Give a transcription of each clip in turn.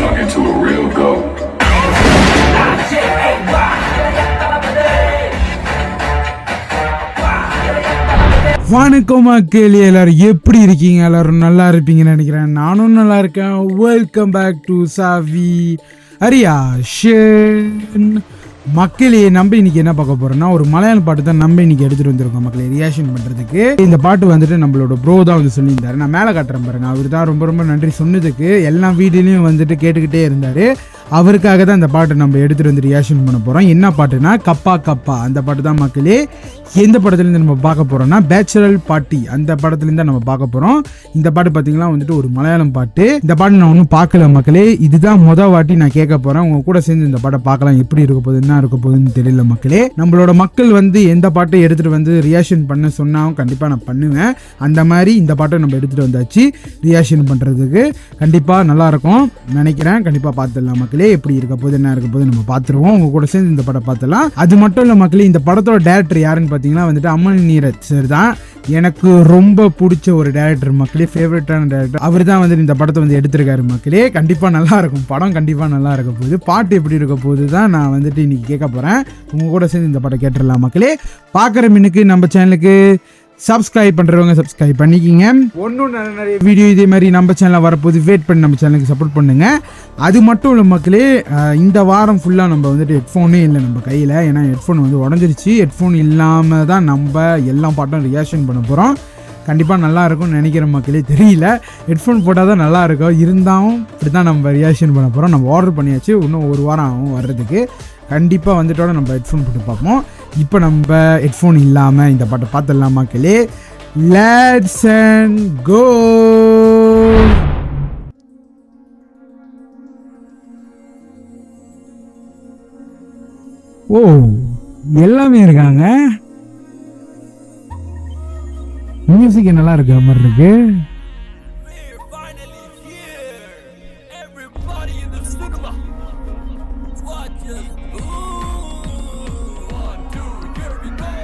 talking to a real goat. வணக்கம் மக்கள் எல்லாரும் எப்படி இருக்கீங்க எல்லாரும் நல்லா இருப்பீங்கன்னு நினைக்கிறேன் நானும் நல்லா இருக்கேன் வெல்கம் பேக் டு சாவி ஹரியா ஷேன் மக்களே நம்ம இன்னைக்கு என்ன பார்க்க போறோம்னா ஒரு மலையாள பாட்டு தான் நம்ம இன்னைக்கு எடுத்துட்டு வந்திருக்கோம் மக்களே ரியாக்ஷன் பண்றதுக்கு இந்த பாட்டு வந்துட்டு நம்மளோட ப்ரோ தான் வந்து சொல்லியிருந்தாரு நான் மேலே காட்டுறேன் பாருங்க அவர் தான் ரொம்ப ரொம்ப நன்றி சொன்னதுக்கு எல்லா வீடியோலையும் வந்துட்டு கேட்டுக்கிட்டே இருந்தாரு அவருக்காக தான் இந்த பாட்டை நம்ம எடுத்துட்டு வந்து ரியாக்ஷன் பண்ண போறோம் என்ன பாட்டுனா கப்பா கப்பா அந்த பாட்டு தான் மக்களே எந்த படத்துலேருந்து நம்ம பார்க்க போறோம்னா பேச்சுரல் பாட்டி அந்த படத்துலேருந்து தான் நம்ம பார்க்க போறோம் இந்த பாட்டு பார்த்தீங்கன்னா வந்துட்டு ஒரு மலையாளம் பாட்டு இந்த பாட்டு நான் ஒன்றும் பார்க்கல மக்களே இதுதான் முத வாட்டி நான் கேட்க போறேன் உங்க கூட சேர்ந்து இந்த பாட்டை பார்க்கலாம் எப்படி இருக்க போகுது என்ன இருக்க போகுதுன்னு தெரியல மக்களே நம்மளோட மக்கள் வந்து எந்த பாட்டை எடுத்துட்டு வந்து ரியாக்ஷன் பண்ண சொன்னாலும் கண்டிப்பாக நான் பண்ணுவேன் அந்த மாதிரி இந்த பாட்டை நம்ம எடுத்துட்டு வந்தாச்சு ரியாக்ஷன் பண்றதுக்கு கண்டிப்பாக நல்லா இருக்கும் நினைக்கிறேன் கண்டிப்பாக பார்த்துடலாம் மக்களே எப்படி இருக்க போகுது என்ன இருக்க போகுது நம்ம பார்த்துருவோம் உங்க கூட சேர்ந்து இந்த படம் பார்த்துலாம் அது மட்டும் இல்லை மக்களே இந்த படத்தோட டேரக்டர் யாருன்னு பார்த்தீங்கன்னா வந்துட்டு அம்மன் நீரத் சார் தான் எனக்கு ரொம்ப பிடிச்ச ஒரு டேரக்டர் மக்களே ஃபேவரட்டான டேரக்டர் அவர் தான் வந்துட்டு இந்த படத்தை வந்து எடுத்திருக்காரு மக்களே கண்டிப்பாக நல்லா இருக்கும் படம் கண்டிப்பாக நல்லா இருக்க போகுது பாட்டு எப்படி இருக்க போகுது தான் நான் வந்துட்டு இன்னைக்கு கேட்க போகிறேன் உங்க கூட சேர்ந்து இந்த படம் கேட்டுடலாம் மக்களே பார்க்குற மின்னுக்கு நம்ம சேனலுக்கு சப்ஸ்கிரைப் பண்ணுறவங்க சப்ஸ்கிரைப் பண்ணிக்கிங்க ஒன்றும் நிறைய நிறைய வீடியோ இதே மாதிரி நம்ம சேனலில் வரப்போது வெயிட் பண்ணி நம்ம சேனலுக்கு சப்போர்ட் பண்ணுங்க அது மட்டும் இல்லை மக்களே அஹ், இந்த வாரம் ஃபுல்லாக நம்ம வந்துட்டு ஹெட்ஃபோனே இல்லை நம்ம கையில் ஏன்னா ஹெட்ஃபோன் வந்து உடஞ்சிருச்சு ஹெட்ஃபோன் இல்லாமல் தான் நம்ம எல்லா பாட்டும் ரியாக்ஷன் பண்ண போகிறோம் கண்டிப்பாக நல்லா இருக்கும்னு நினைக்கிற மக்களே தெரியல ஹெட்ஃபோன் போட்டால் தான் நல்லா இருக்கும் இருந்தாலும் இப்படி தான் நம்ம ரியாக்ஷன் பண்ண போகிறோம் நம்ம ஆர்டர் பண்ணியாச்சு இன்னும் ஒரு வாரம் ஆகும் வர்றதுக்கு கண்டிப்பாக வந்துட்டோட நம்ம ஹெட்ஃபோன் போட்டு பார்ப்போம் இப்போ நம்ம ஹெட்ஃபோன் இல்லாமல் இந்த பாட்டை பார்த்துடலாம் மக்களே லெட்ஸ் அண்ட் கோ ஓ எல்லாமே இருக்காங்க மியூசிக் நல்லா இருக்கிற மாதிரி இருக்கு We're finally here. Everybody in the cinema. Watch us. Ooh. One, two, here we go.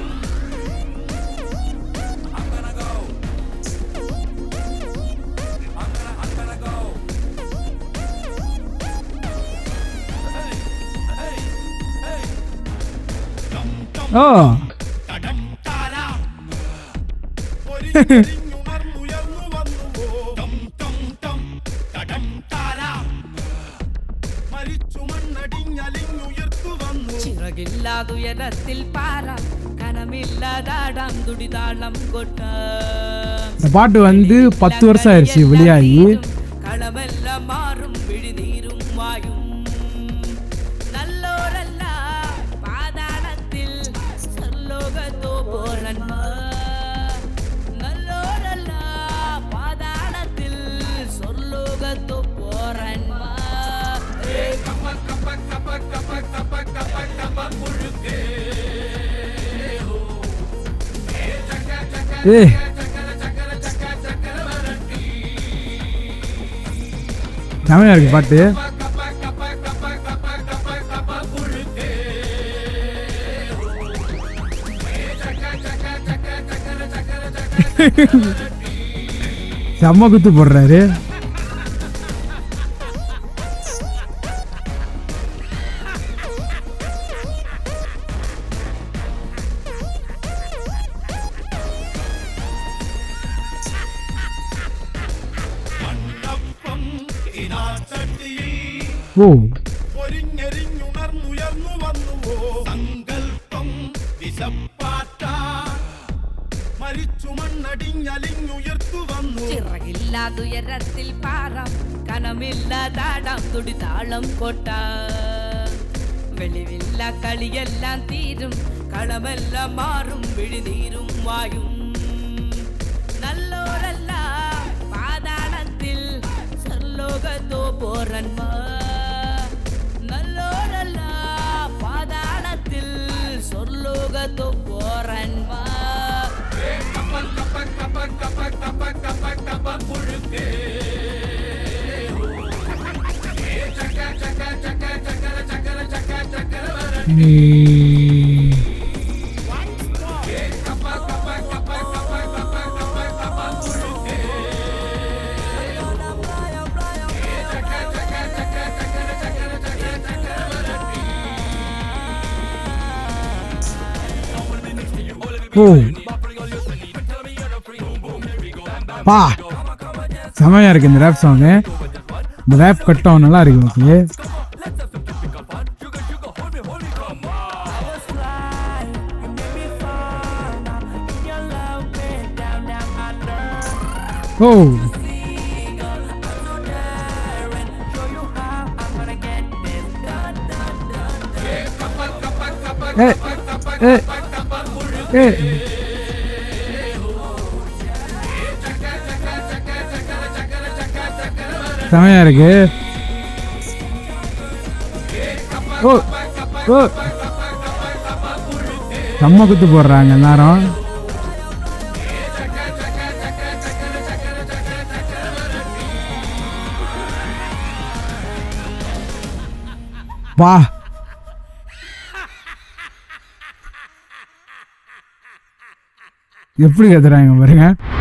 I'm gonna go. I'm gonna, I'm gonna go. Hey, hey, hey. Dum, dum, O da-dum, da-da. ഉണർന്നുയർന്നു വന്നുവോ ടം ടം ടം ടടം താര മരിച്ചു മണ്ണടിഞ്ഞലിഞ്ഞുയർത്തു വന്നു ചിറകില്ലാതുയരത്തിൽ പാറ കനമില്ലാതാടാം തുടിതാളം കൊട്ട இந்த பாட்டு வந்து பத்து வருஷம் ஆயிடுச்சு வெளியாகி കളമെല്ലാം മാറും വിഴിനീരും വായും നല്ലോരല്ല പാതാളത്തിൽ സർലോകത്തോ പോരന്മാർ നല്ലോരല്ല പാതാളത്തിൽ സ്വർലോകത്തോ പോരന്മാർ ஏய் தமிழா இருக்கு பாட்டு செம்ம குத்து போடுறாரு മണ്ണപ്പം ഇനാച്ചട്ടിയിൽ ஓ പൊരിഞ്ഞെരിഞ്ഞുണർന്നുയർന്നു വന്നുവോ സങ്കൽപ്പം വിശപ്പാറ്റ മരിച്ചു മണ്ണടിഞ്ഞലിഞ്ഞുയർത്തു വന്നു ചിറകില്ലാതുയരത്തിൽ പാറാം കനമില്ലാതാടാം തുടിതാളം കൊട്ട വെളിവില്ല കളിയെല്ലാം തീരും കളമെല്ലാം മാറും വിഴിനീരും വായും നല്ലോരല്ല പാതാളത്തിൽ സർലോകത്തോ പോരന്മാർ നല്ലോരല്ല പാതാളത്തിൽ സ്വർലോകത്തോ പോരന്മാർ நீ ஓ பா செமையா இருக்கு இந்த ரேப் சாங்கு இந்த ரேப் கட்டம் நல்லா இருக்கு ஓகே ஓ ஏ ஏ ஏ செமையா இருக்கு ஓ ஓ செம்ம குத்து போடுறாங்க எல்லாரும் வா எப்படி கத்துறாங்க பாருங்க